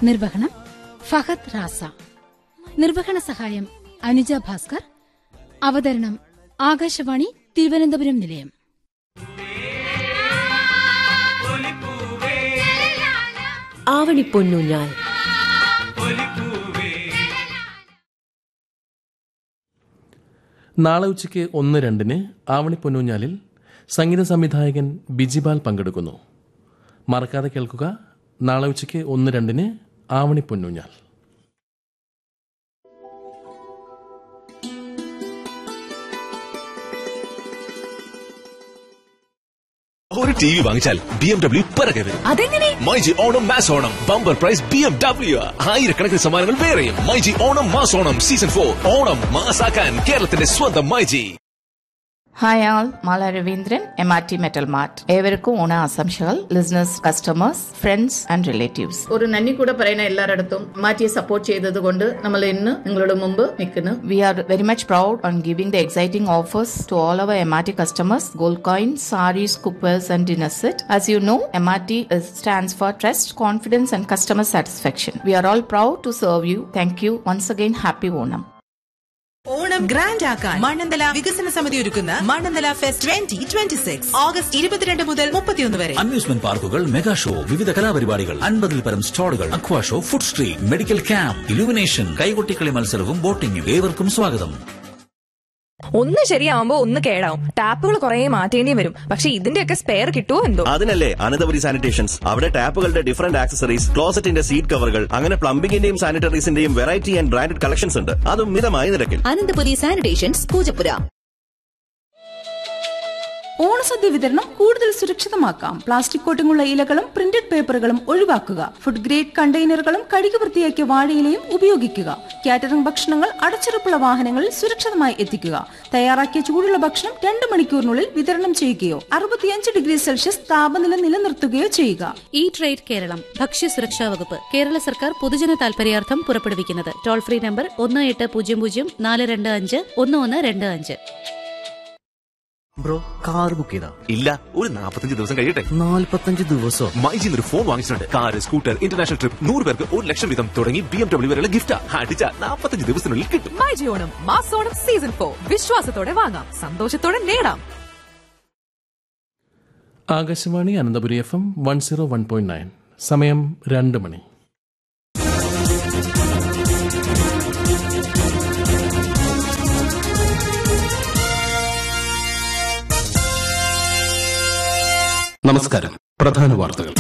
നിർവഹണം ഫഹദ് റാസ നിർവഹണ സഹായം അനുജ ഭാസ്കർ അവതരണം ആകാശവാണി തിരുവനന്തപുരം നിലയം ആവണിപ്പൊന്നൂഞ്ഞാൽ നാളെ ഉച്ചയ്ക്ക് ഒന്ന് രണ്ടിന് ആവണി പൊന്നൂഞ്ഞാലിൽ സംഗീത സംവിധായകൻ ബിജിപാൽ പങ്കെടുക്കുന്നു മറക്കാതെ കേൾക്കുക നാളെ ഉച്ചയ്ക്ക് ഒന്ന് രണ്ടിന് ആവണി പൊന്നൂഞ്ഞാൽ ഒരു ടി വി വാങ്ങിച്ചാൽ ബി എം ഡബ്ല്യു പിറകെ വരും അതെങ്ങനെ myG Onam mass Onam bumper prize B M W ആയിരക്കണക്കിന് സമ്മാനങ്ങൾ വേറെയും myG Onam mass Onam season for Onam മാസാക്കാൻ കേരളത്തിന്റെ സ്വന്തം myG hi all Mala Raveendran M R T metal mart ഏവർക്കും ഓണ ആശംസകൾ listeners customers friends and relatives ഒരു നന്ദി കൂടെ പറയുന്ന എല്ലാരിടത്തും മാറ്റിയെ സപ്പോർട്ട് ചെയ്തത് കൊണ്ട് നമ്മൾ ഇന്ന് നിങ്ങളുടെ മുമ്പ് നിൽക്കുന്നു we are very much proud on giving the exciting offers to all our M R T customers gold coins sarees cookers and dinner set as you know M R T stands for trust confidence and customer satisfaction we are all proud to serve you thank you once again happy Onam Onam grand ആക്കാൻ മണ്ണന്തല വികസന സമിതി ഒരുക്കുന്ന Mannanthala fest twenty twenty six August ഇരുപത്തിരണ്ട് മുതൽ മുപ്പത്തിയൊന്ന് വരെ amusement പാർക്കുകൾ mega show വിവിധ കലാപരിപാടികൾ അൻപതിൽ പരം സ്റ്റാളുകൾ aqua show food street medical camp illumination കൈകൊട്ടിക്കളി മത്സരവും ബോട്ടിംഗും ഏവർക്കും സ്വാഗതം ഒന്ന് ശരിയാവുമ്പോ ഒന്ന് കേടാവും ടാപ്പുകൾ കുറെ മാറ്റേണ്ടി വരും പക്ഷെ ഇതിന്റെയൊക്കെ സ്പെയർ കിട്ടുമോ എന്തോ അതിനല്ലേ അനന്തപുരി സാനിറ്റേഷൻസ് അവിടെ ടാപ്പുകളുടെ ഡിഫറന്റ് ആക്സസറീസ് ക്ലോസറ്റിന്റെ സീറ്റ് കവറുകൾ അങ്ങനെ പ്ലംബിംഗിന്റെയും സാനിറ്ററീസിന്റെയും വെറൈറ്റി ആൻഡ് ബ്രാൻഡഡ് കളക്ഷൻസ് ഉണ്ട് അതും മിതമായ നിരക്കിൽ അനന്തപുരി സാനിറ്റേഷൻസ് പൂജപ്പുര ഓണസദ്യ വിതരണം കൂടുതൽ സുരക്ഷിതമാക്കാം പ്ലാസ്റ്റിക് കോട്ടിങ്ങുള്ള ഇലകളും പ്രിന്റഡ് പേപ്പറുകളും ഒഴിവാക്കുക ഫുഡ് ഗ്രേഡ് കണ്ടെയ്നറുകളും കഴുകി വൃത്തിയാക്കിയ വാഴയിലയും ഉപയോഗിക്കുക കാറ്ററിംഗ് ഭക്ഷണങ്ങൾ അടച്ചുറപ്പുള്ള വാഹനങ്ങളിൽ സുരക്ഷിതമായി എത്തിക്കുക തയ്യാറാക്കിയ ചൂടുള്ള ഭക്ഷണം രണ്ട് മണിക്കൂറിനുള്ളിൽ വിതരണം ചെയ്യുകയോ അറുപത്തിയഞ്ച് ഡിഗ്രി സെൽഷ്യസ് താപനില നിലനിർത്തുകയോ ചെയ്യുക ഈ ട്രേഡ് കേരളം ഭക്ഷ്യസുരക്ഷാ വകുപ്പ് കേരള സർക്കാർ പൊതുജന താൽപര്യാർത്ഥം പുറപ്പെടുവിക്കുന്നത് ടോൾ ഫ്രീ നമ്പർ ഒന്ന് എട്ട് പൂജ്യം പൂജ്യം നാല് രണ്ട് അഞ്ച് ഒന്ന് ഒന്ന് രണ്ട് അഞ്ച് ബ്രോ കാർ ബുക്ക് ചെയ്താ ഇല്ല ഒരു നാൽപ്പത്തഞ്ച് ദിവസം കഴിയട്ടെ നാല്പത്തഞ്ച് ദിവസോ മൈജി ഒരു ഫോൺ വാങ്ങിച്ചിട്ടുണ്ട് കാർ സ്കൂട്ടർ ഇന്റർനാഷണൽ ട്രിപ്പ് നൂറ് പേർക്ക് ഒരു ലക്ഷം വീതം തുടങ്ങി ബി എം ഡബ്ല്യു വരെയുള്ള ഗിഫ്റ്റ് അടിച്ച നാൽപ്പത്തഞ്ച് ദിവസത്തിനുള്ളിൽ കിട്ടും മൈജി ഓണം മാസോണം സീസൺ ഫോർ വിശ്വാസത്തോടെ വാങ്ങാം സന്തോഷത്തോടെ നേടാം Akashvani Ananthapuri F M one zero one point nine സമയം രണ്ട് മണി നമസ്കാരം പ്രധാന വാർത്തകൾ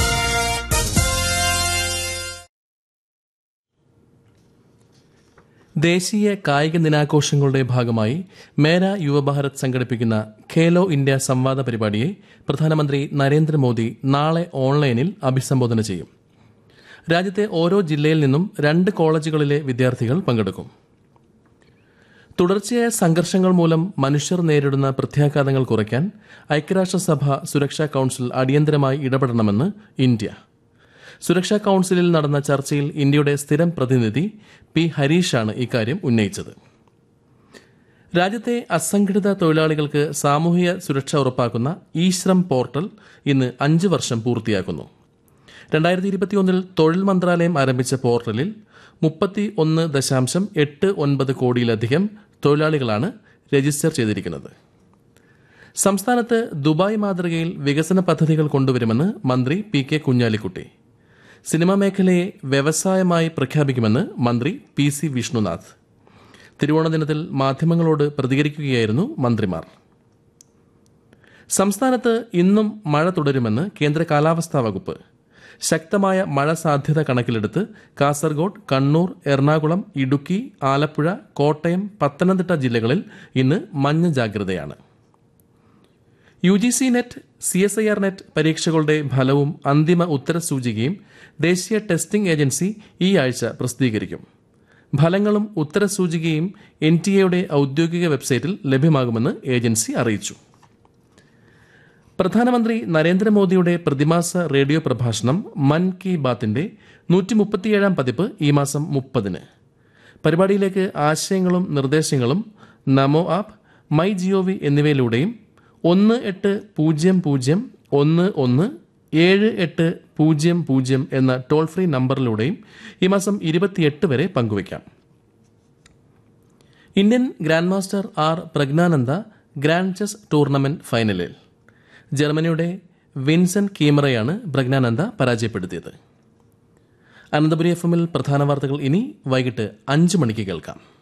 ദേശീയ കായിക ദിനാഘോഷങ്ങളുടെ ഭാഗമായി മേര യുവഭാരത് സംഘടിപ്പിക്കുന്ന ഖേലോ ഇന്ത്യ സംവാദ പരിപാടിയെ പ്രധാനമന്ത്രി നരേന്ദ്രമോദി നാളെ ഓൺലൈനിൽ അഭിസംബോധന ചെയ്യും രാജ്യത്തെ ഓരോ ജില്ലയിൽ നിന്നും രണ്ട് കോളേജുകളിലെ വിദ്യാർത്ഥികൾ പങ്കെടുക്കും തുടർച്ചയായ സംഘർഷങ്ങൾ മൂലം മനുഷ്യർ നേരിടുന്ന പ്രത്യാഘാതങ്ങൾ കുറയ്ക്കാൻ ഐക്യരാഷ്ട്രസഭ സുരക്ഷാ കൌൺസിൽ അടിയന്തരമായി ഇടപെടണമെന്ന് ഇന്ത്യ സുരക്ഷാ കൌൺസിലിൽ നടന്ന ചർച്ചയിൽ ഇന്ത്യയുടെ സ്ഥിരം പ്രതിനിധി പി ഹരീഷാണ് ഇക്കാര്യം ഉന്നയിച്ചത് രാജ്യത്തെ അസംഘടിത തൊഴിലാളികൾക്ക് സാമൂഹിക സുരക്ഷ ഉറപ്പാക്കുന്ന ഇ ശ്രം പോർട്ടൽ ഇന്ന് അഞ്ച് വർഷം പൂർത്തിയാക്കുന്നു രണ്ടായിരത്തി ഇരുപത്തിയൊന്നിൽ തൊഴിൽ മന്ത്രാലയം ആരംഭിച്ച പോർട്ടലിൽ മുപ്പത്തി ഒന്ന് ദശാംശം എട്ട് ഒൻപത് കോടിയിലധികം തൊഴിലാളികളാണ് രജിസ്റ്റർ ചെയ്തിരിക്കുന്നത് സംസ്ഥാനത്ത് ദുബായ് മാതൃകയിൽ വികസന പദ്ധതികൾ കൊണ്ടുവരുമെന്ന് മന്ത്രി പി കെ കുഞ്ഞാലിക്കുട്ടി സിനിമാ മേഖലയെ വ്യവസായമായി പ്രഖ്യാപിക്കുമെന്ന് മന്ത്രി പി സി വിഷ്ണുനാഥ് തിരുവോണ ദിനത്തിൽ മാധ്യമങ്ങളോട് പ്രതികരിക്കുകയായിരുന്നു മന്ത്രിമാർ സംസ്ഥാനത്ത് ഇന്നും മഴ തുടരുമെന്ന് കേന്ദ്ര കാലാവസ്ഥാ വകുപ്പ് ശക്തമായ മഴ സാധ്യത കണക്കിലെടുത്ത് കാസർഗോഡ് കണ്ണൂർ എറണാകുളം ഇടുക്കി ആലപ്പുഴ കോട്ടയം പത്തനംതിട്ട ജില്ലകളിൽ ഇന്ന് മഞ്ഞ ജാഗ്രതയാണ് U G C net C S I R net പരീക്ഷകളുടെ ഫലവും അന്തിമ ഉത്തരസൂചികയും ദേശീയ ടെസ്റ്റിംഗ് ഏജൻസി ഈ ആഴ്ച പ്രസിദ്ധീകരിക്കും ഫലങ്ങളും ഉത്തരസൂചികയും എൻ ടി എയുടെ ഔദ്യോഗിക വെബ്സൈറ്റിൽ ലഭ്യമാകുമെന്ന് ഏജൻസി അറിയിച്ചു പ്രധാനമന്ത്രി നരേന്ദ്രമോദിയുടെ പ്രതിമാസ റേഡിയോ പ്രഭാഷണം മൻ കി ബാത്തിന്റെ നൂറ്റി മുപ്പത്തിയേഴാം പതിപ്പ് ഈ മാസം മുപ്പതിന് പരിപാടിയിലേക്ക് ആശയങ്ങളും നിർദ്ദേശങ്ങളും നമോ ആപ്പ് മൈ ജിഒവി എന്നിവയിലൂടെയും ഒന്ന് എട്ട് പൂജ്യം പൂജ്യം ഒന്ന് ഒന്ന് ഏഴ് എട്ട് പൂജ്യം പൂജ്യം എന്ന ടോൾ ഫ്രീ നമ്പറിലൂടെയും ഈ മാസം ഇരുപത്തിയെട്ട് വരെ പങ്കുവയ്ക്കാം Indian grandmaster R Praggnanandhaa grand chess tournament ഫൈനലിൽ ജർമ്മനിയുടെ വിൻസെന്റ് കീമറയാണ് പ്രജ്ഞാനന്ദ പരാജയപ്പെടുത്തിയത് അനന്തപുരി എഫ് എമ്മിൽ പ്രധാന വാർത്തകൾ ഇനി വൈകിട്ട് അഞ്ച് മണിക്ക് കേൾക്കാം